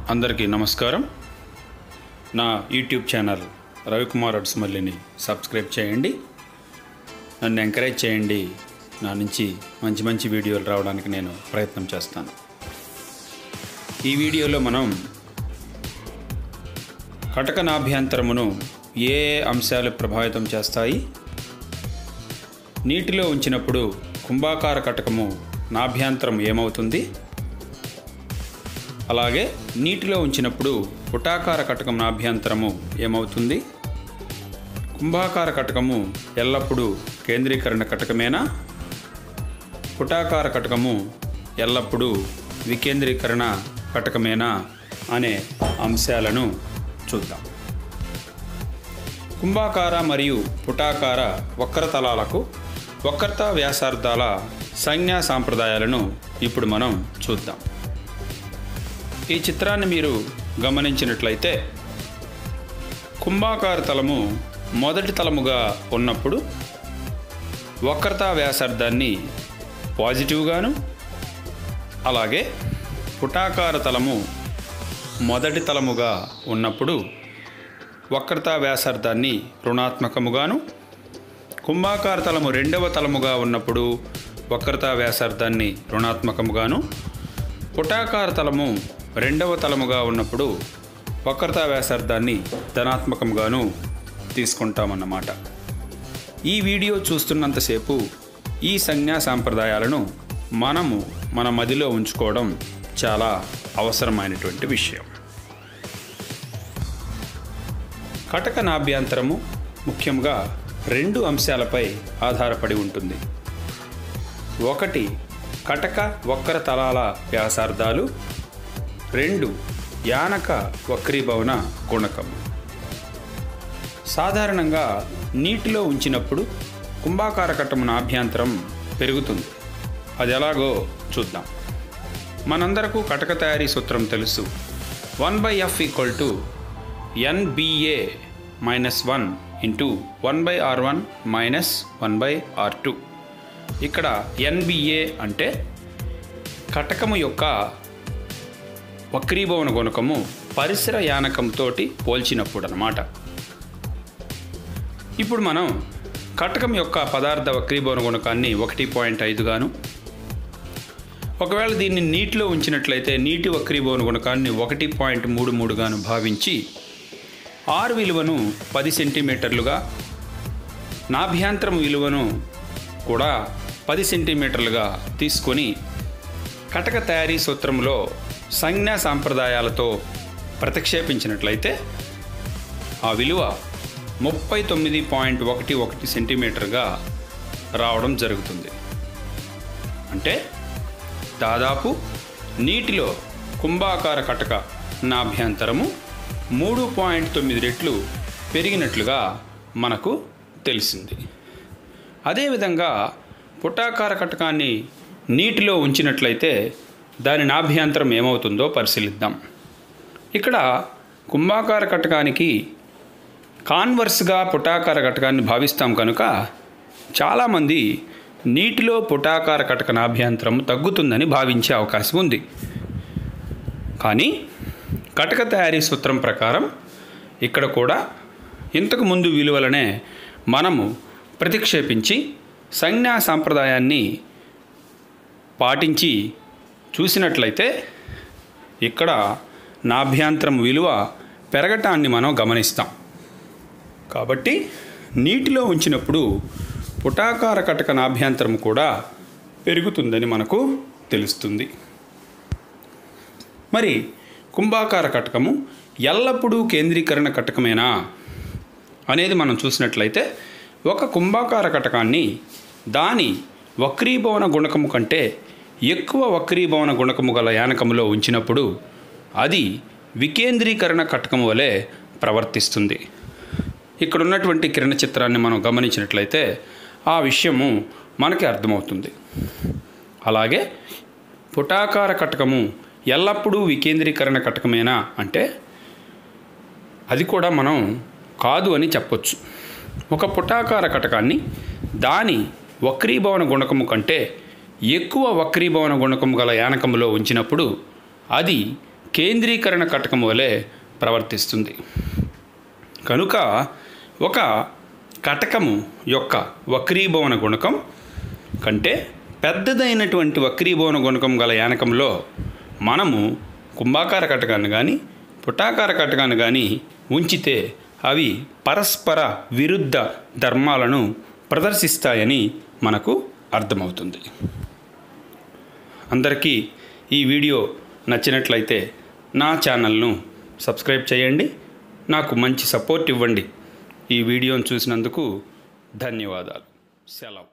అందరికీ నమస్కారం నా యూట్యూబ్ ఛానల్ రవికుమార్ అడ్స్మల్లిని సబ్స్క్రైబ్ చేయండి నన్ను ఎంకరేజ్ చేయండి నా నుంచి మంచి మంచి వీడియోలు రావడానికి నేను ప్రయత్నం చేస్తాను ఈ వీడియోలో మనం కటక నాభ్యంతరమును ఏ ఏ అంశాలు ప్రభావితం చేస్తాయి నీటిలో ఉంచినప్పుడు కుంభాకార కటకము నాభ్యంతరం ఏమవుతుంది అలాగే నీటిలో ఉంచినప్పుడు పుటాకార కటకం నాభ్యంతరము ఏమవుతుంది కుంభాకార కటకము ఎల్లప్పుడూ కేంద్రీకరణ కటకమేనా పుటాకార కటకము ఎల్లప్పుడూ వికేంద్రీకరణ కటకమేనా అనే అంశాలను చూద్దాం కుంభాకార మరియు పుటాకార వక్రతలాలకు వక్రత వ్యాసార్థాల సంజ్ఞా సాంప్రదాయాలను ఇప్పుడు మనం చూద్దాం ఈ చిత్రాన్ని మీరు గమనించినట్లయితే కుంభాకార తలము మొదటి తలముగా ఉన్నప్పుడు వక్రతా వ్యాసార్థాన్ని పాజిటివ్గాను అలాగే పుటాకార తలము మొదటి తలముగా ఉన్నప్పుడు వక్రతా వ్యాసార్థాన్ని రుణాత్మకముగాను కుంభాకార తలము రెండవ తలముగా ఉన్నప్పుడు వక్రతా వ్యాసార్థాన్ని రుణాత్మకముగాను పుటాకార తలము రెండవ తలముగా ఉన్నప్పుడు వక్రతా వ్యాసార్థాన్ని ధనాత్మకంగాను తీసుకుంటామన్నమాట ఈ వీడియో చూస్తున్నంతసేపు ఈ సంజ్ఞా సాంప్రదాయాలను మనము మన మదిలో ఉంచుకోవడం చాలా అవసరమైనటువంటి విషయం కటక నాభ్యంతరము ముఖ్యంగా రెండు అంశాలపై ఆధారపడి ఉంటుంది ఒకటి కటక వక్ర తలాల వ్యాసార్థాలు రెండు యానక వక్రీభవన గుణకము సాధారణంగా నీటిలో ఉంచినప్పుడు కుంభాకార కట్టము నాభ్యంతరం పెరుగుతుంది అది ఎలాగో చూద్దాం మనందరకు కటక తయారీ సూత్రం తెలుసు one by F equal to NBA minus one into one by R one minus one by R two ఇక్కడ ఎన్బిఏ అంటే కటకము యొక్క వక్రీభవన గుణకము పరిసర యానకంతో పోల్చినప్పుడు అన్నమాట ఇప్పుడు మనం కటకం యొక్క పదార్థ వక్రీభవన గుణకాన్ని ఒకటి పాయింట్ ఐదుగాను ఒకవేళ దీన్ని నీటిలో ఉంచినట్లయితే నీటి వక్రీభవన గుణకాన్ని ఒకటి పాయింట్ మూడు మూడుగాను భావించి ఆర్ విలువను పది సెంటీమీటర్లుగా నాభ్యంతరం విలువను కూడా పది సెంటీమీటర్లుగా తీసుకొని కటక తయారీ సూత్రంలో సంజ్ఞా సాంప్రదాయాలతో ప్రతిక్షేపించినట్లయితే ఆ విలువ ముప్పై తొమ్మిది పాయింట్ ఒకటి ఒకటి సెంటీమీటర్గా రావడం జరుగుతుంది అంటే దాదాపు నీటిలో కుంభాకార కటక నాభ్యంతరము మూడు పాయింట్ తొమ్మిది రెట్లు పెరిగినట్లుగా మనకు తెలిసింది అదేవిధంగా పుటాకార కటకాన్ని నీటిలో ఉంచినట్లయితే దాని నాభ్యంతరం ఏమవుతుందో పరిశీలిద్దాం ఇక్కడ కుంభాకార కటకానికి కాన్వర్స్గా పుటాకార కటకాన్ని భావిస్తాం కనుక చాలామంది నీటిలో పుటాకార కటక నాభ్యంతరం తగ్గుతుందని భావించే అవకాశం ఉంది కానీ కటక తయారీ సూత్రం ప్రకారం ఇక్కడ కూడా ఇంతకు ముందు విలువలనే మనము ప్రతిక్షేపించి సంజ్ఞా సాంప్రదాయాన్ని పాటించి చూసినట్లయితే ఇక్కడ నాభ్యంతరం విలువ పెరగటాన్ని మనం గమనిస్తాం కాబట్టి నీటిలో ఉంచినప్పుడు పుటాకార కటక నాభ్యంతరం కూడా పెరుగుతుందని మనకు తెలుస్తుంది మరి కుంభాకార కటకము ఎల్లప్పుడూ కేంద్రీకరణ కటకమేనా అనేది మనం చూసినట్లయితే ఒక కుంభాకార కటకాన్ని దాని వక్రీభవన గుణకము కంటే ఎక్కువ వక్రీభవన గుణకము గల యానకములో ఉంచినప్పుడు అది వికేంద్రీకరణ కటకము వలె ప్రవర్తిస్తుంది ఇక్కడ ఉన్నటువంటి కిరణ చిత్రాన్ని మనం గమనించినట్లయితే ఆ విషయము మనకి అర్థమవుతుంది అలాగే పుటాకార కటకము ఎల్లప్పుడూ వికేంద్రీకరణ కటకమేనా అంటే అది కూడా మనం కాదు అని చెప్పొచ్చు ఒక పుటాకార కటకాన్ని దాని వక్రీభవన గుణకము కంటే ఎక్కువ వక్రీభవన గుణకము గల యానకములో ఉంచినప్పుడు అది కేంద్రీకరణ కటకం వలె ప్రవర్తిస్తుంది కనుక ఒక కటకము యొక్క వక్రీభవన గుణకం కంటే పెద్దదైనటువంటి వక్రీభవన గుణకం గల యానకంలో మనము కుంభాకార కటకాన్ని కానీ పుటాకార కటకాన్ని కానీ ఉంచితే అవి పరస్పర విరుద్ధ ధర్మాలను ప్రదర్శిస్తాయని మనకు అర్థమవుతుంది అందరికీ ఈ వీడియో నచ్చినట్లయితే నా ఛానల్ను సబ్స్క్రైబ్ చేయండి నాకు మంచి సపోర్ట్ ఇవ్వండి ఈ వీడియోను చూసినందుకు ధన్యవాదాలు సెలవు